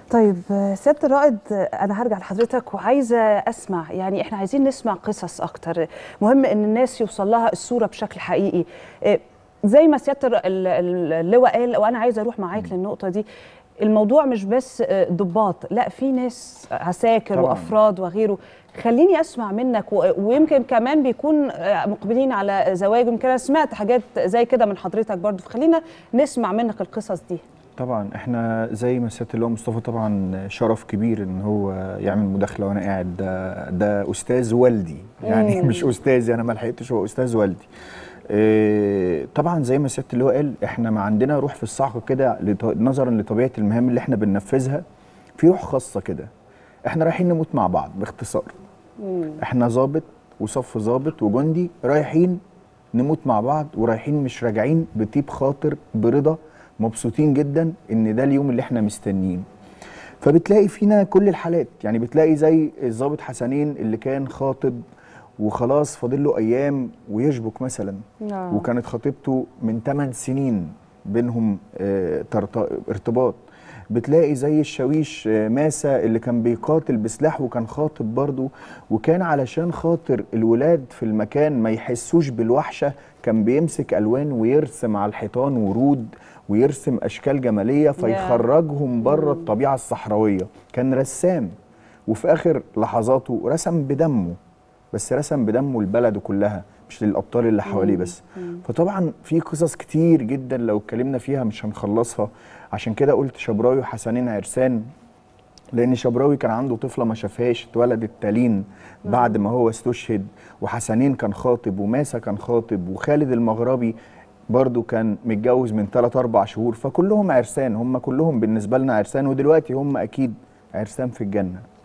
طيب سياده الرائد انا هرجع لحضرتك وعايزه اسمع يعني احنا عايزين نسمع قصص اكتر مهم ان الناس يوصل لها الصوره بشكل حقيقي زي ما سياده اللواء قال وانا عايزه اروح معاك للنقطه دي الموضوع مش بس ضباط لا في ناس عساكر طبعا. وافراد وغيره خليني اسمع منك ويمكن كمان بيكون مقبلين على زواج يمكن انا سمعت حاجات زي كده من حضرتك برضو فخلينا نسمع منك القصص دي طبعا احنا زي ما سياده اللواء مصطفى طبعا شرف كبير ان هو يعمل مداخله وانا قاعد ده, ده استاذ والدي يعني مم. مش استاذي انا ما لحقتش هو استاذ والدي اه طبعا زي ما سياده اللواء قال احنا ما عندنا روح في الصعقه كده نظرا لطبيعه المهام اللي احنا بننفذها في روح خاصه كده احنا رايحين نموت مع بعض باختصار مم. احنا ظابط وصف ظابط وجندي رايحين نموت مع بعض ورايحين مش راجعين بطيب خاطر برضا مبسوطين جدا ان ده اليوم اللي احنا مستنيين فبتلاقي فينا كل الحالات يعني بتلاقي زي الظابط حسنين اللي كان خاطب وخلاص فاضل له ايام ويشبك مثلا نعم. وكانت خطيبته من 8 سنين بينهم اه ارتباط بتلاقي زي الشاويش ماسة اللي كان بيقاتل بسلاح وكان خاطب برضه وكان علشان خاطر الولاد في المكان ما يحسوش بالوحشة كان بيمسك ألوان ويرسم على الحيطان ورود ويرسم أشكال جمالية فيخرجهم بره الطبيعة الصحراوية كان رسام وفي آخر لحظاته رسم بدمه بس رسم بدمه البلد كلها مش للابطال اللي حواليه بس فطبعا في قصص كتير جدا لو اتكلمنا فيها مش هنخلصها عشان كده قلت شبراوي وحسنين عرسان لان شبراوي كان عنده طفله ما شافهاش اتولدت تالين بعد ما هو استشهد وحسنين كان خاطب وماسة كان خاطب وخالد المغربي برضو كان متجوز من 3 4 شهور فكلهم عرسان هم كلهم بالنسبه لنا عرسان ودلوقتي هم اكيد عرسان في الجنه